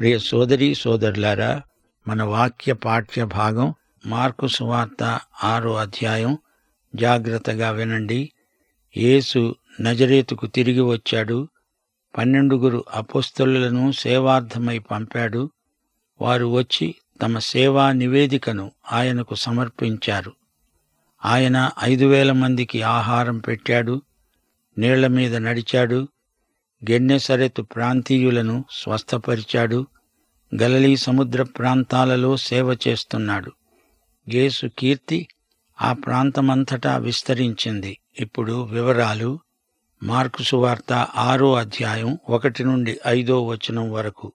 ప్రియ సోదరి సోదరులారా మన వాక్య పాఠ్య భాగం మార్కు సువార్త ఆరో అధ్యాయం జాగ్రత్తగా వినండి యేసు నజరేతుకు తిరిగి వచ్చాడు పన్నెండుగురు అపోస్తలులను సేవార్థమై పంపాడు వారు వచ్చి తమ సేవా నివేదికను ఆయనకు సమర్పించారు ఆయన ఐదు వేల మందికి ఆహారం పెట్టాడు నీళ్ల మీద నడిచాడు గెన్నెసరెతు ప్రాంతీయులను స్వస్థపరిచాడు గలలీ సముద్ర ప్రాంతాలలో సేవ చేస్తున్నాడు యేసు కీర్తి ఆ ప్రాంతమంతటా విస్తరించింది ఇప్పుడు వివరాలు మార్కు సువార్త ఆరో అధ్యాయం ఒకటి నుండి ఐదో వచనం వరకు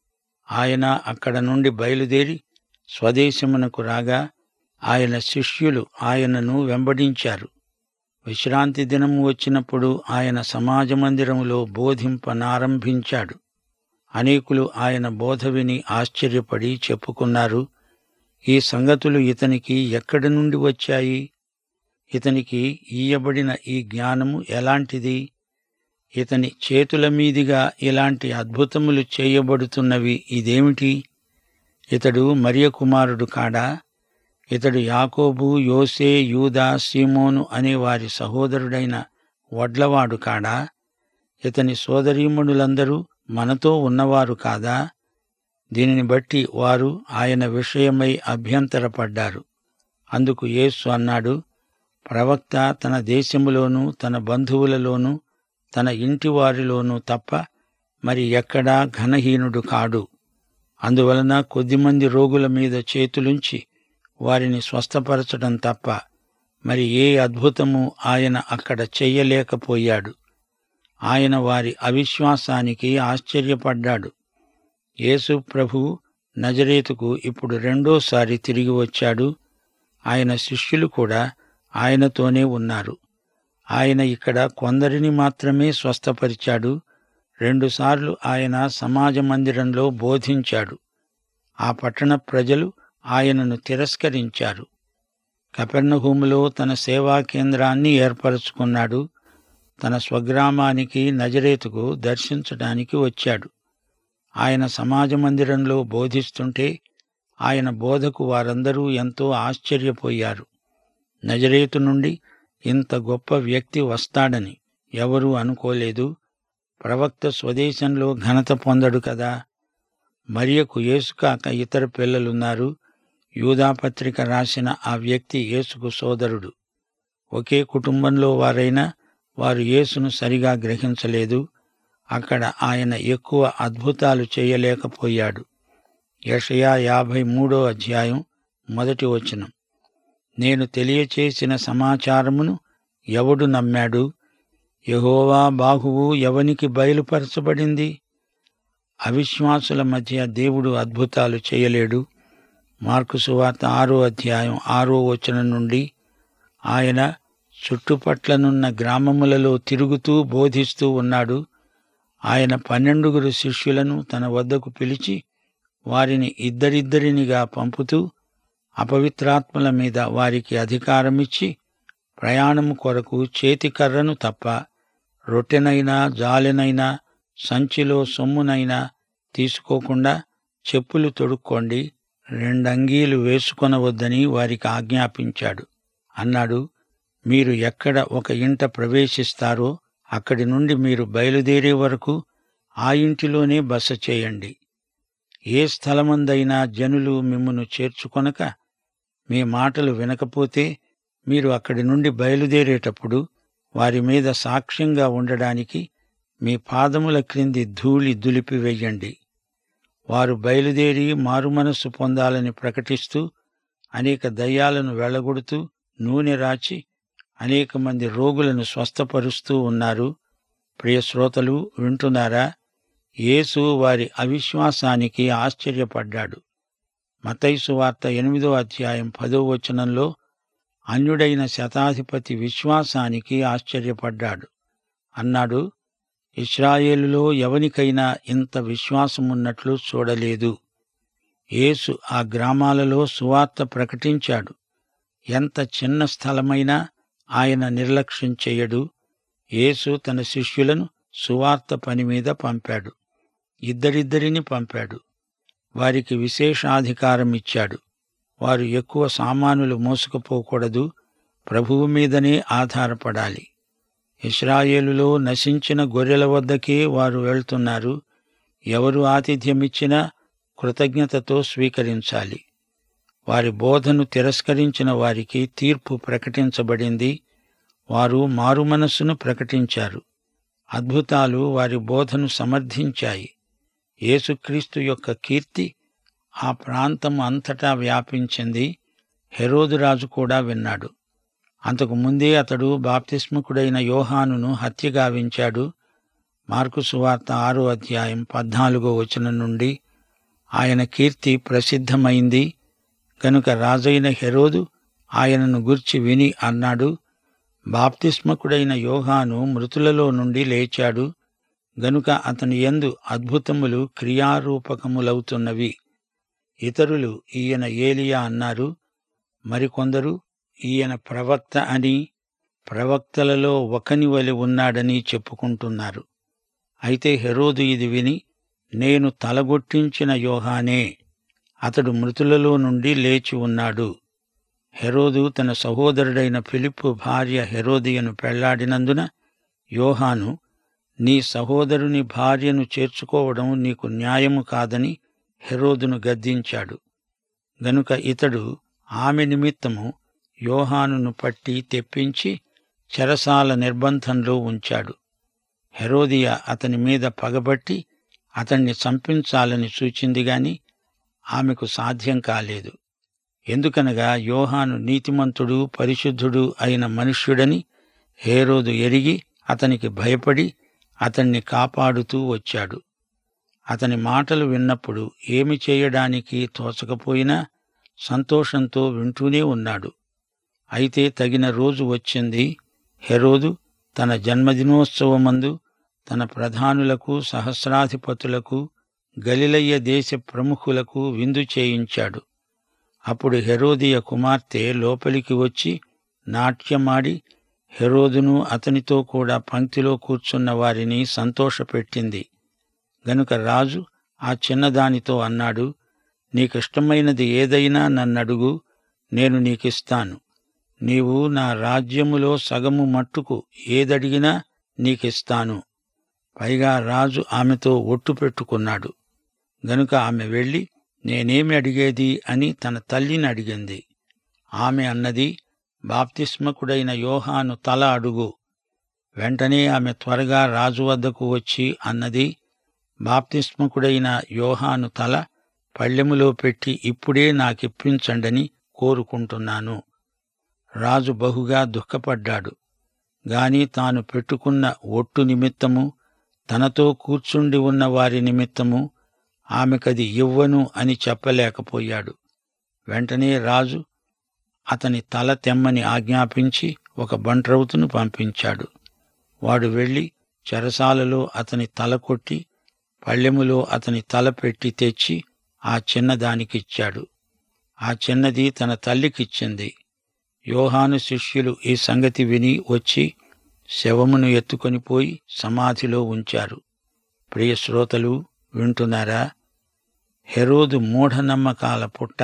ఆయన అక్కడ నుండి బయలుదేరి స్వదేశమునకు రాగా ఆయన శిష్యులు ఆయనను వెంబడించారు విశ్రాంతి దినము వచ్చినప్పుడు ఆయన సమాజ మందిరములో బోధింపనారంభించాడు అనేకులు ఆయన బోధ విని ఆశ్చర్యపడి చెప్పుకున్నారు ఈ సంగతులు ఇతనికి ఎక్కడి నుండి వచ్చాయి ఇతనికి ఈయబడిన ఈ జ్ఞానము ఎలాంటిది ఇతని చేతుల మీదిగా ఇలాంటి అద్భుతములు చేయబడుతున్నవి ఇదేమిటి ఇతడు మరియ కుమారుడు కాడా ఇతడు యాకోబు యోసే యూదా సీమోను అనే వారి సహోదరుడైన వడ్లవాడు కాడా ఇతని సోదరీమణులందరూ మనతో ఉన్నవారు కాదా దీనిని బట్టి వారు ఆయన విషయమై అభ్యంతరపడ్డారు అందుకు యేసు అన్నాడు ప్రవక్త తన దేశములోనూ తన బంధువులలోనూ తన ఇంటి వారిలోనూ తప్ప మరి ఎక్కడా ఘనహీనుడు కాడు అందువలన కొద్దిమంది రోగుల మీద చేతులుంచి వారిని స్వస్థపరచడం తప్ప మరి ఏ అద్భుతము ఆయన అక్కడ చెయ్యలేకపోయాడు ఆయన వారి అవిశ్వాసానికి ఆశ్చర్యపడ్డాడు యేసు ప్రభు నజరేతుకు ఇప్పుడు రెండోసారి తిరిగి వచ్చాడు ఆయన శిష్యులు కూడా ఆయనతోనే ఉన్నారు ఆయన ఇక్కడ కొందరిని మాత్రమే స్వస్థపరిచాడు రెండుసార్లు ఆయన సమాజ మందిరంలో బోధించాడు ఆ పట్టణ ప్రజలు ఆయనను తిరస్కరించారు కపెర్ణహూములో తన సేవా కేంద్రాన్ని ఏర్పరచుకున్నాడు తన స్వగ్రామానికి నజరేతుకు దర్శించడానికి వచ్చాడు ఆయన సమాజ మందిరంలో బోధిస్తుంటే ఆయన బోధకు వారందరూ ఎంతో ఆశ్చర్యపోయారు నజరేతు నుండి ఇంత గొప్ప వ్యక్తి వస్తాడని ఎవరూ అనుకోలేదు ప్రవక్త స్వదేశంలో ఘనత పొందడు కదా మరియకు యేసుకాక ఇతర పిల్లలున్నారు యూదాపత్రిక రాసిన ఆ వ్యక్తి యేసుకు సోదరుడు ఒకే కుటుంబంలో వారైనా వారు యేసును సరిగా గ్రహించలేదు అక్కడ ఆయన ఎక్కువ అద్భుతాలు చేయలేకపోయాడు యషయా యాభై మూడో అధ్యాయం మొదటి వచనం నేను తెలియచేసిన సమాచారమును ఎవడు నమ్మాడు యహోవా బాహువు ఎవనికి బయలుపరచబడింది అవిశ్వాసుల మధ్య దేవుడు అద్భుతాలు చేయలేడు మార్కు సువార్త ఆరో అధ్యాయం ఆరో వచనం నుండి ఆయన చుట్టుపట్లనున్న గ్రామములలో తిరుగుతూ బోధిస్తూ ఉన్నాడు ఆయన పన్నెండుగురు శిష్యులను తన వద్దకు పిలిచి వారిని ఇద్దరిద్దరినిగా పంపుతూ అపవిత్రాత్మల మీద వారికి అధికారమిచ్చి ప్రయాణము కొరకు చేతికర్రను తప్ప రొట్టెనైనా జాలెనైనా సంచిలో సొమ్మునైనా తీసుకోకుండా చెప్పులు తొడుక్కోండి రెండంగీలు వేసుకొనవద్దని వారికి ఆజ్ఞాపించాడు అన్నాడు మీరు ఎక్కడ ఒక ఇంట ప్రవేశిస్తారో అక్కడి నుండి మీరు బయలుదేరే వరకు ఆ ఇంటిలోనే బస చేయండి ఏ స్థలమందైనా జనులు మిమ్మును చేర్చుకొనక మీ మాటలు వినకపోతే మీరు అక్కడి నుండి బయలుదేరేటప్పుడు వారి మీద సాక్ష్యంగా ఉండడానికి మీ పాదముల క్రింది ధూళి దులిపివేయండి వారు బయలుదేరి మారుమనస్సు పొందాలని ప్రకటిస్తూ అనేక దయ్యాలను వెళ్ళగొడుతూ నూనె రాచి అనేక మంది రోగులను స్వస్థపరుస్తూ ఉన్నారు ప్రియ శ్రోతలు వింటున్నారా యేసు వారి అవిశ్వాసానికి ఆశ్చర్యపడ్డాడు మతైసు వార్త ఎనిమిదో అధ్యాయం పదో వచనంలో అన్యుడైన శతాధిపతి విశ్వాసానికి ఆశ్చర్యపడ్డాడు అన్నాడు ఇస్రాయేలులో ఎవనికైనా ఇంత విశ్వాసమున్నట్లు చూడలేదు యేసు ఆ గ్రామాలలో సువార్త ప్రకటించాడు ఎంత చిన్న స్థలమైనా ఆయన నిర్లక్ష్యం చెయ్యడు యేసు తన శిష్యులను సువార్త పని మీద పంపాడు ఇద్దరిద్దరిని పంపాడు వారికి విశేషాధికారం ఇచ్చాడు వారు ఎక్కువ సామానులు మోసుకుపోకూడదు ప్రభువు మీదనే ఆధారపడాలి ఇస్రాయేలులో నశించిన గొర్రెల వద్దకే వారు వెళ్తున్నారు ఎవరు ఆతిథ్యమిచ్చినా కృతజ్ఞతతో స్వీకరించాలి వారి బోధను తిరస్కరించిన వారికి తీర్పు ప్రకటించబడింది వారు మారుమనస్సును ప్రకటించారు అద్భుతాలు వారి బోధను సమర్థించాయి యేసుక్రీస్తు యొక్క కీర్తి ఆ ప్రాంతం అంతటా వ్యాపించింది హెరోదురాజు కూడా విన్నాడు అంతకు ముందే అతడు బాప్తిస్మకుడైన యోహానును హత్యగావించాడు మార్కు సువార్త ఆరో అధ్యాయం పద్నాలుగో వచనం నుండి ఆయన కీర్తి ప్రసిద్ధమైంది గనుక రాజైన హెరోదు ఆయనను గుర్చి విని అన్నాడు బాప్తిస్మకుడైన యోహాను మృతులలో నుండి లేచాడు గనుక అతని యందు అద్భుతములు క్రియారూపకములవుతున్నవి ఇతరులు ఈయన ఏలియా అన్నారు మరికొందరు ఈయన ప్రవక్త అని ప్రవక్తలలో ఒకని వలె ఉన్నాడని చెప్పుకుంటున్నారు అయితే హెరోదు ఇది విని నేను తలగొట్టించిన యోహానే అతడు మృతులలో నుండి లేచి ఉన్నాడు హెరోదు తన సహోదరుడైన ఫిలిప్పు భార్య హెరోదియను పెళ్లాడినందున యోహాను నీ సహోదరుని భార్యను చేర్చుకోవడం నీకు న్యాయము కాదని హెరోదును గద్దించాడు గనుక ఇతడు ఆమె నిమిత్తము యోహానును పట్టి తెప్పించి చెరసాల నిర్బంధంలో ఉంచాడు హెరోదియ అతని మీద పగబట్టి అతన్ని చంపించాలని సూచింది గాని ఆమెకు సాధ్యం కాలేదు ఎందుకనగా యోహాను నీతిమంతుడు పరిశుద్ధుడు అయిన మనుష్యుడని హేరోదు ఎరిగి అతనికి భయపడి అతన్ని కాపాడుతూ వచ్చాడు అతని మాటలు విన్నప్పుడు ఏమి చేయడానికి తోచకపోయినా సంతోషంతో వింటూనే ఉన్నాడు అయితే తగిన రోజు వచ్చింది హెరోదు తన జన్మదినోత్సవమందు తన ప్రధానులకు సహస్రాధిపతులకు గలిలయ్య దేశ ప్రముఖులకు విందు చేయించాడు అప్పుడు హెరోదియ కుమార్తె లోపలికి వచ్చి నాట్యమాడి హెరోదును అతనితో కూడా పంక్తిలో కూర్చున్న వారిని సంతోషపెట్టింది గనుక రాజు ఆ చిన్నదానితో అన్నాడు నీకిష్టమైనది ఏదైనా నన్నడుగు నేను నీకిస్తాను నీవు నా రాజ్యములో సగము మట్టుకు ఏదడిగినా నీకిస్తాను పైగా రాజు ఆమెతో ఒట్టు పెట్టుకున్నాడు గనుక ఆమె వెళ్ళి నేనేమి అడిగేది అని తన తల్లిని అడిగింది ఆమె అన్నది బాప్తిస్మకుడైన యోహాను తల అడుగు వెంటనే ఆమె త్వరగా రాజు వద్దకు వచ్చి అన్నది బాప్తిస్మకుడైన యోహాను తల పళ్ళెములో పెట్టి ఇప్పుడే నాకిప్పించండని కోరుకుంటున్నాను రాజు బహుగా దుఃఖపడ్డాడు గాని తాను పెట్టుకున్న ఒట్టు నిమిత్తము తనతో కూర్చుండి ఉన్న వారి నిమిత్తము ఆమెకది ఇవ్వను అని చెప్పలేకపోయాడు వెంటనే రాజు అతని తల తెమ్మని ఆజ్ఞాపించి ఒక బంట్రౌతును పంపించాడు వాడు వెళ్లి చెరసాలలో అతని తల కొట్టి పళ్ళెములో అతని తల పెట్టి తెచ్చి ఆ చిన్నదానికిచ్చాడు ఆ చిన్నది తన తల్లికిచ్చింది యోహాను శిష్యులు ఈ సంగతి విని వచ్చి శవమును ఎత్తుకొని పోయి సమాధిలో ఉంచారు ప్రియ శ్రోతలు వింటున్నారా హెరోదు మూఢనమ్మకాల పుట్ట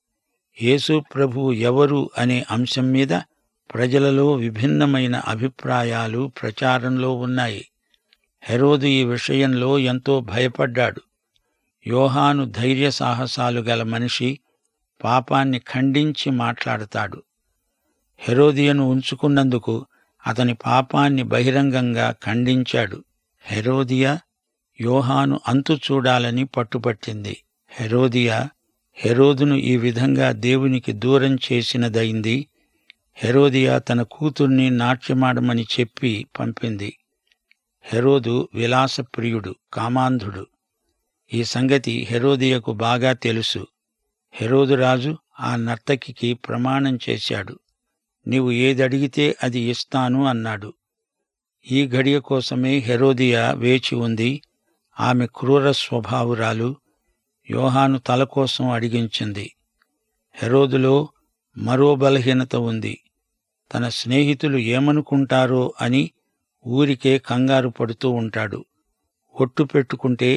యేసు ప్రభువు ఎవరు అనే అంశం మీద ప్రజలలో విభిన్నమైన అభిప్రాయాలు ప్రచారంలో ఉన్నాయి హెరోదు ఈ విషయంలో ఎంతో భయపడ్డాడు యోహాను ధైర్య సాహసాలు గల మనిషి పాపాన్ని ఖండించి మాట్లాడతాడు హెరోదియను ఉంచుకున్నందుకు అతని పాపాన్ని బహిరంగంగా ఖండించాడు హెరోదియా యోహాను అంతు చూడాలని పట్టుపట్టింది హెరోదియా హెరోదును ఈ విధంగా దేవునికి దూరం చేసినదైంది హెరోదియా తన కూతుర్ని నాట్యమాడమని చెప్పి పంపింది హెరోదు విలాసప్రియుడు కామాంధుడు ఈ సంగతి హెరోదియకు బాగా తెలుసు హెరోదు రాజు ఆ నర్తకికి ప్రమాణం చేశాడు నీవు ఏదడిగితే అది ఇస్తాను అన్నాడు ఈ గడియ కోసమే హెరోదియా వేచి ఉంది ఆమె క్రూర స్వభావురాలు యోహాను తల కోసం అడిగించింది హెరోదులో మరో బలహీనత ఉంది తన స్నేహితులు ఏమనుకుంటారో అని ఊరికే కంగారు పడుతూ ఉంటాడు ఒట్టు పెట్టుకుంటే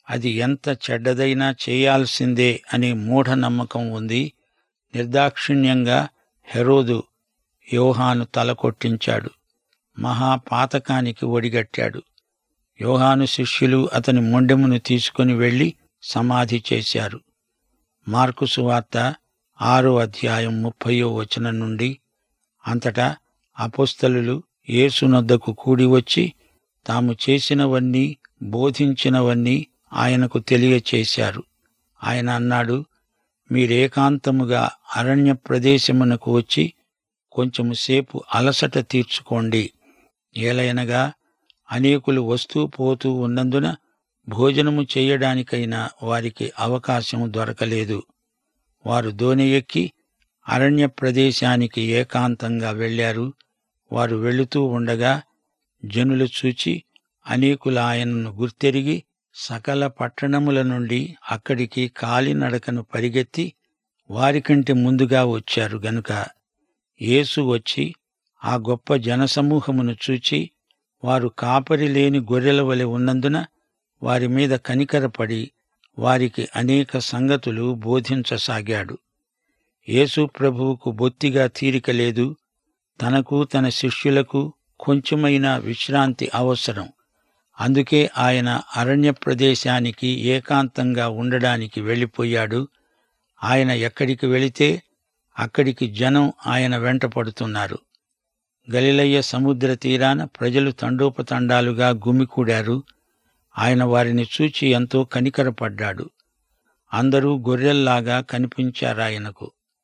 అది ఎంత చెడ్డదైనా చేయాల్సిందే అనే మూఢనమ్మకం ఉంది నిర్దాక్షిణ్యంగా హెరోదు యోహాను తల కొట్టించాడు మహాపాతకానికి ఒడిగట్టాడు యోహాను శిష్యులు అతని మొండెమును తీసుకుని వెళ్లి సమాధి చేశారు మార్కు సువార్త ఆరో అధ్యాయం ముప్పయో వచనం నుండి అంతటా అపోస్తలులు యేసునొద్దకు కూడి వచ్చి తాము చేసినవన్నీ బోధించినవన్నీ ఆయనకు తెలియచేశారు ఆయన అన్నాడు మీరేకాంతముగా అరణ్య ప్రదేశమునకు వచ్చి కొంచెము సేపు అలసట తీర్చుకోండి ఏలయనగా అనేకులు వస్తూ పోతూ ఉన్నందున భోజనము చేయడానికైనా వారికి అవకాశం దొరకలేదు వారు దోణి ఎక్కి అరణ్య ప్రదేశానికి ఏకాంతంగా వెళ్లారు వారు వెళుతూ ఉండగా జనులు చూచి అనేకులు ఆయనను గుర్తెరిగి సకల పట్టణముల నుండి అక్కడికి కాలినడకను పరిగెత్తి వారికంటే ముందుగా వచ్చారు గనుక యేసు వచ్చి ఆ గొప్ప జనసమూహమును చూచి వారు కాపరి లేని గొర్రెల వలె ఉన్నందున వారి మీద కనికరపడి వారికి అనేక సంగతులు బోధించసాగాడు యేసు ప్రభువుకు బొత్తిగా తీరిక లేదు తనకు తన శిష్యులకు కొంచెమైనా విశ్రాంతి అవసరం అందుకే ఆయన అరణ్య ప్రదేశానికి ఏకాంతంగా ఉండడానికి వెళ్ళిపోయాడు ఆయన ఎక్కడికి వెళితే అక్కడికి జనం ఆయన వెంట పడుతున్నారు గలిలయ్య సముద్ర తీరాన ప్రజలు తండోపతండాలుగా గుమికూడారు ఆయన వారిని చూచి ఎంతో కనికరపడ్డాడు అందరూ గొర్రెల్లాగా కనిపించారాయనకు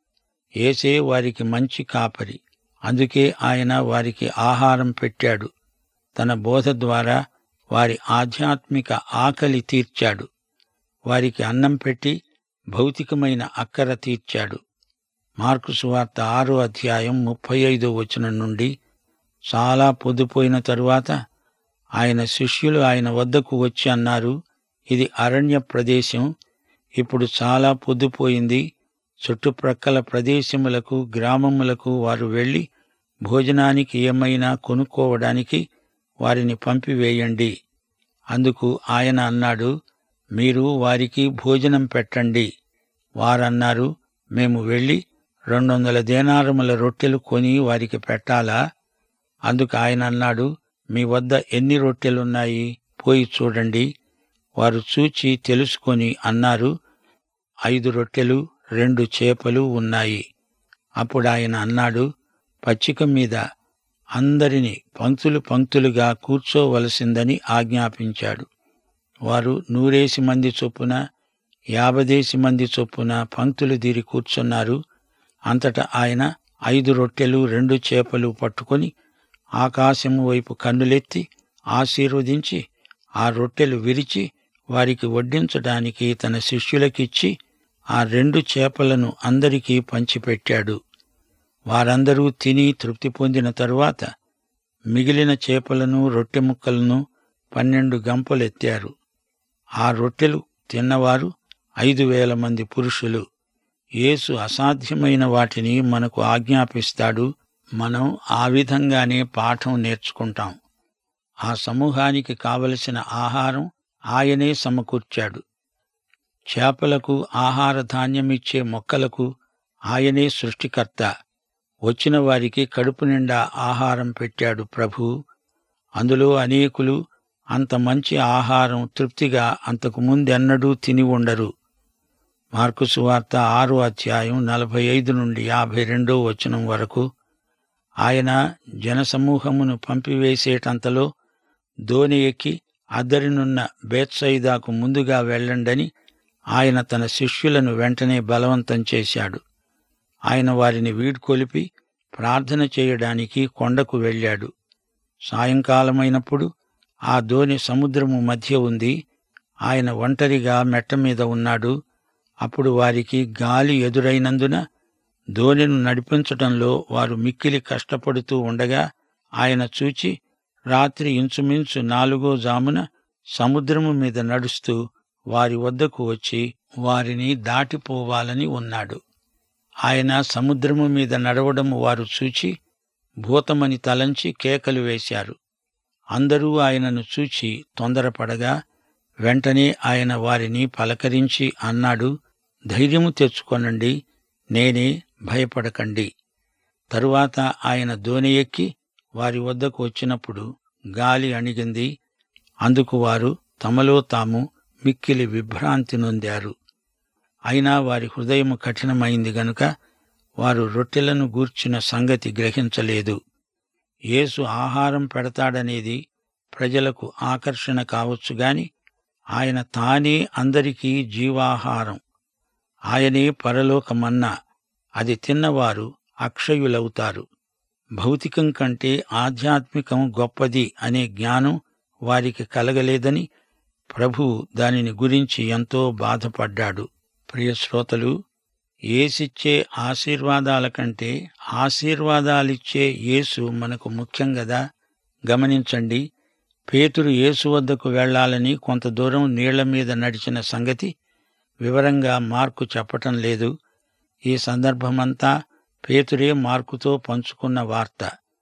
ఏసే వారికి మంచి కాపరి అందుకే ఆయన వారికి ఆహారం పెట్టాడు తన బోధ ద్వారా వారి ఆధ్యాత్మిక ఆకలి తీర్చాడు వారికి అన్నం పెట్టి భౌతికమైన అక్కర తీర్చాడు మార్కు సువార్త ఆరో అధ్యాయం ముప్పై ఐదో వచనం నుండి చాలా పొద్దుపోయిన తరువాత ఆయన శిష్యులు ఆయన వద్దకు వచ్చి అన్నారు ఇది అరణ్య ప్రదేశం ఇప్పుడు చాలా పొద్దుపోయింది చుట్టుప్రక్కల ప్రదేశములకు గ్రామములకు వారు వెళ్లి భోజనానికి ఏమైనా కొనుక్కోవడానికి వారిని పంపివేయండి అందుకు ఆయన అన్నాడు మీరు వారికి భోజనం పెట్టండి వారన్నారు మేము వెళ్ళి రెండు వందల దేనారముల రొట్టెలు కొని వారికి పెట్టాలా అందుకు ఆయన అన్నాడు మీ వద్ద ఎన్ని రొట్టెలున్నాయి పోయి చూడండి వారు చూచి తెలుసుకొని అన్నారు ఐదు రొట్టెలు రెండు చేపలు ఉన్నాయి అప్పుడు ఆయన అన్నాడు పచ్చిక మీద అందరిని పంక్తులు పంక్తులుగా కూర్చోవలసిందని ఆజ్ఞాపించాడు వారు నూరేసి మంది చొప్పున యాభదేసి మంది చొప్పున పంక్తులు దీరి కూర్చున్నారు అంతటా ఆయన ఐదు రొట్టెలు రెండు చేపలు పట్టుకొని ఆకాశము వైపు కన్నులెత్తి ఆశీర్వదించి ఆ రొట్టెలు విరిచి వారికి వడ్డించడానికి తన శిష్యులకిచ్చి ఆ రెండు చేపలను అందరికీ పంచిపెట్టాడు వారందరూ తిని తృప్తి పొందిన తరువాత మిగిలిన చేపలను రొట్టె ముక్కలను పన్నెండు గంపలెత్తారు ఆ రొట్టెలు తిన్నవారు ఐదు వేల మంది పురుషులు యేసు అసాధ్యమైన వాటిని మనకు ఆజ్ఞాపిస్తాడు మనం ఆ విధంగానే పాఠం నేర్చుకుంటాం ఆ సమూహానికి కావలసిన ఆహారం ఆయనే సమకూర్చాడు చేపలకు ఆహార ధాన్యమిచ్చే మొక్కలకు ఆయనే సృష్టికర్త వచ్చిన వారికి కడుపు నిండా ఆహారం పెట్టాడు ప్రభు అందులో అనేకులు అంత మంచి ఆహారం తృప్తిగా అంతకు ముందెన్నడూ తిని ఉండరు మార్కు సువార్త ఆరో అధ్యాయం నలభై ఐదు నుండి యాభై రెండో వచనం వరకు ఆయన జనసమూహమును పంపివేసేటంతలో దోణి ఎక్కి అద్దరినున్న బేత్సైదాకు ముందుగా వెళ్ళండని ఆయన తన శిష్యులను వెంటనే బలవంతం చేశాడు ఆయన వారిని వీడ్కొలిపి ప్రార్థన చేయడానికి కొండకు వెళ్ళాడు సాయంకాలమైనప్పుడు ఆ దోణి సముద్రము మధ్య ఉంది ఆయన ఒంటరిగా మెట్ట మీద ఉన్నాడు అప్పుడు వారికి గాలి ఎదురైనందున దోణిను నడిపించటంలో వారు మిక్కిలి కష్టపడుతూ ఉండగా ఆయన చూచి రాత్రి ఇంచుమించు నాలుగో జామున సముద్రము మీద నడుస్తూ వారి వద్దకు వచ్చి వారిని దాటిపోవాలని ఉన్నాడు ఆయన సముద్రము మీద నడవడము వారు చూచి భూతమని తలంచి కేకలు వేశారు అందరూ ఆయనను చూచి తొందరపడగా వెంటనే ఆయన వారిని పలకరించి అన్నాడు ధైర్యము తెచ్చుకొనండి నేనే భయపడకండి తరువాత ఆయన దోణి ఎక్కి వారి వద్దకు వచ్చినప్పుడు గాలి అణిగింది అందుకు వారు తమలో తాము మిక్కిలి విభ్రాంతి నొందారు అయినా వారి హృదయము కఠినమైంది గనుక వారు రొట్టెలను గూర్చిన సంగతి గ్రహించలేదు యేసు ఆహారం పెడతాడనేది ప్రజలకు ఆకర్షణ కావచ్చు గాని ఆయన తానే అందరికీ జీవాహారం ఆయనే పరలోకమన్నా అది తిన్నవారు అక్షయులవుతారు భౌతికం కంటే ఆధ్యాత్మికం గొప్పది అనే జ్ఞానం వారికి కలగలేదని ప్రభువు దానిని గురించి ఎంతో బాధపడ్డాడు ప్రియ శ్రోతలు ఏసిచ్చే ఆశీర్వాదాల కంటే ఆశీర్వాదాలిచ్చే యేసు మనకు ముఖ్యం గదా గమనించండి పేతురు యేసు వద్దకు వెళ్లాలని కొంత దూరం నీళ్ల మీద నడిచిన సంగతి వివరంగా మార్కు చెప్పటం లేదు ఈ సందర్భమంతా పేతురే మార్కుతో పంచుకున్న వార్త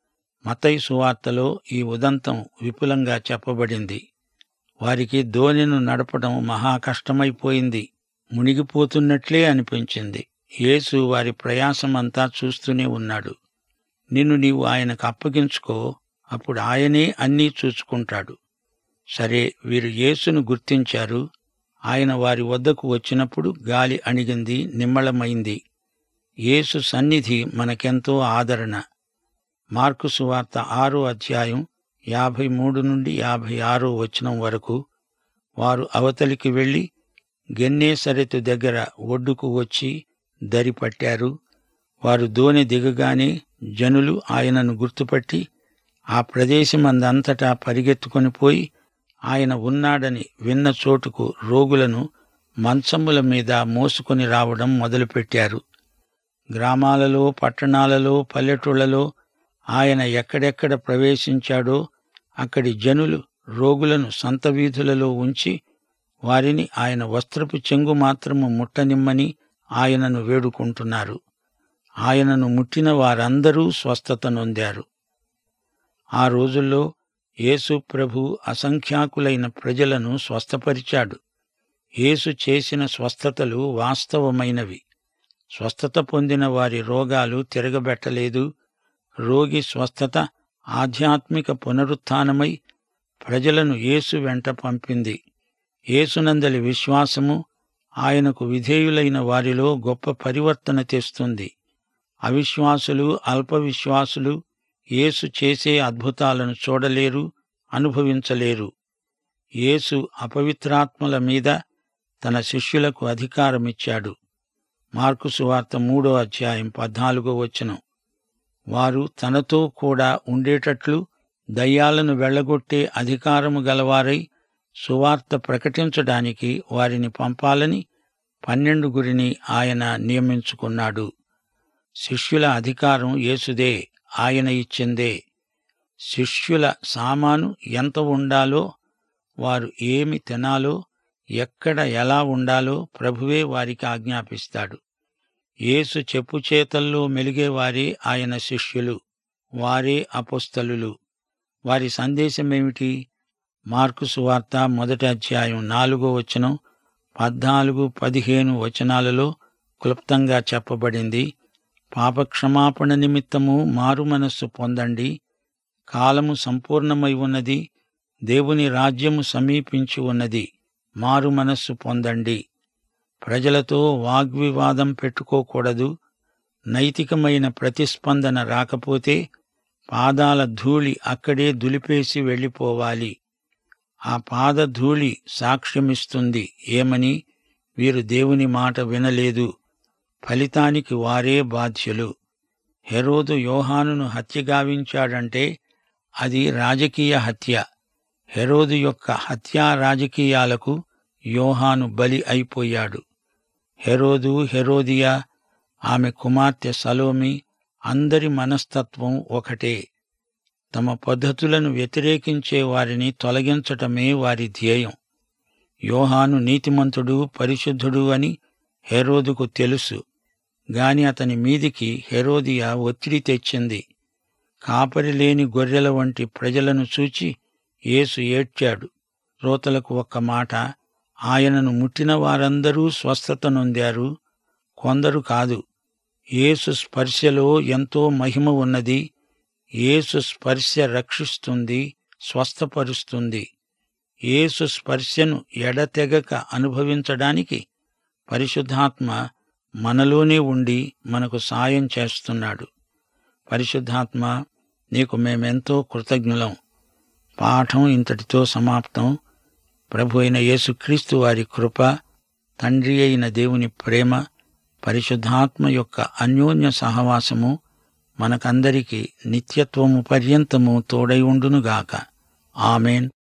మతయి సువార్తలో ఈ ఉదంతం విపులంగా చెప్పబడింది వారికి దోణిను నడపడం మహా కష్టమైపోయింది మునిగిపోతున్నట్లే అనిపించింది యేసు వారి ప్రయాసమంతా చూస్తూనే ఉన్నాడు నిన్ను నీవు ఆయనకు అప్పగించుకో అప్పుడు ఆయనే అన్నీ చూసుకుంటాడు సరే వీరు యేసును గుర్తించారు ఆయన వారి వద్దకు వచ్చినప్పుడు గాలి అణిగింది నిమ్మళమైంది యేసు సన్నిధి మనకెంతో ఆదరణ మార్కు సువార్త ఆరో అధ్యాయం యాభై మూడు నుండి యాభై ఆరో వచనం వరకు వారు అవతలికి వెళ్లి గెన్నేసరెతు దగ్గర ఒడ్డుకు వచ్చి దరి పట్టారు వారు దోణి దిగగానే జనులు ఆయనను గుర్తుపట్టి ఆ ప్రదేశమందంతటా పరిగెత్తుకొని పోయి ఆయన ఉన్నాడని విన్న చోటుకు రోగులను మంచముల మీద మోసుకొని రావడం మొదలుపెట్టారు గ్రామాలలో పట్టణాలలో పల్లెటూళ్లలో ఆయన ఎక్కడెక్కడ ప్రవేశించాడో అక్కడి జనులు రోగులను సంత వీధులలో ఉంచి వారిని ఆయన వస్త్రపు చెంగు మాత్రము ముట్టనిమ్మని ఆయనను వేడుకుంటున్నారు ఆయనను ముట్టిన వారందరూ స్వస్థత నొందారు ఆ రోజుల్లో యేసు ప్రభు అసంఖ్యాకులైన ప్రజలను స్వస్థపరిచాడు యేసు చేసిన స్వస్థతలు వాస్తవమైనవి స్వస్థత పొందిన వారి రోగాలు తిరగబెట్టలేదు రోగి స్వస్థత ఆధ్యాత్మిక పునరుత్థానమై ప్రజలను యేసు వెంట పంపింది యేసునందలి విశ్వాసము ఆయనకు విధేయులైన వారిలో గొప్ప పరివర్తన తెస్తుంది అవిశ్వాసులు అల్పవిశ్వాసులు యేసు చేసే అద్భుతాలను చూడలేరు అనుభవించలేరు యేసు అపవిత్రాత్మల మీద తన శిష్యులకు అధికారమిచ్చాడు మార్కు సువార్త మూడో అధ్యాయం పద్నాలుగో వచనం వారు తనతో కూడా ఉండేటట్లు దయ్యాలను వెళ్లగొట్టే అధికారము గలవారై సువార్త ప్రకటించడానికి వారిని పంపాలని పన్నెండుగురిని ఆయన నియమించుకున్నాడు శిష్యుల అధికారం యేసుదే ఆయన ఇచ్చిందే శిష్యుల సామాను ఎంత ఉండాలో వారు ఏమి తినాలో ఎక్కడ ఎలా ఉండాలో ప్రభువే వారికి ఆజ్ఞాపిస్తాడు యేసు చెప్పు చేతల్లో మెలిగేవారే ఆయన శిష్యులు వారే అపుస్తలులు వారి సందేశమేమిటి మార్కు సువార్త మొదటి అధ్యాయం నాలుగో వచనం పద్నాలుగు పదిహేను వచనాలలో క్లుప్తంగా చెప్పబడింది పాపక్షమాపణ నిమిత్తము మారు మనస్సు పొందండి కాలము సంపూర్ణమై ఉన్నది దేవుని రాజ్యము సమీపించి ఉన్నది మారు మనస్సు పొందండి ప్రజలతో వాగ్వివాదం పెట్టుకోకూడదు నైతికమైన ప్రతిస్పందన రాకపోతే పాదాల ధూళి అక్కడే దులిపేసి వెళ్ళిపోవాలి ఆ పాద ధూళి సాక్ష్యమిస్తుంది ఏమని వీరు దేవుని మాట వినలేదు ఫలితానికి వారే బాధ్యులు హెరోదు యోహానును హత్యగావించాడంటే అది రాజకీయ హత్య హెరోదు యొక్క హత్యా రాజకీయాలకు యోహాను బలి అయిపోయాడు హెరోదు హెరోదియా ఆమె కుమార్తె సలోమి అందరి మనస్తత్వం ఒకటే తమ పద్ధతులను వ్యతిరేకించే వారిని తొలగించటమే వారి ధ్యేయం యోహాను నీతిమంతుడు పరిశుద్ధుడు అని హెరోదుకు తెలుసు గాని అతని మీదికి హెరోదియా ఒత్తిడి తెచ్చింది కాపరి లేని గొర్రెల వంటి ప్రజలను చూచి యేసు ఏడ్చాడు శ్రోతలకు ఒక్క మాట ఆయనను ముట్టిన వారందరూ స్వస్థత నొందారు కొందరు కాదు యేసు స్పర్శలో ఎంతో మహిమ ఉన్నది యేసు స్పర్శ రక్షిస్తుంది స్వస్థపరుస్తుంది యేసు స్పర్శను ఎడతెగక అనుభవించడానికి పరిశుద్ధాత్మ మనలోనే ఉండి మనకు సాయం చేస్తున్నాడు పరిశుద్ధాత్మ నీకు మేమెంతో కృతజ్ఞులం పాఠం ఇంతటితో సమాప్తం ప్రభు అయిన యేసుక్రీస్తు వారి కృప తండ్రి అయిన దేవుని ప్రేమ పరిశుద్ధాత్మ యొక్క అన్యోన్య సహవాసము మనకందరికీ నిత్యత్వము పర్యంతము తోడై ఉండునుగాక ఆమెన్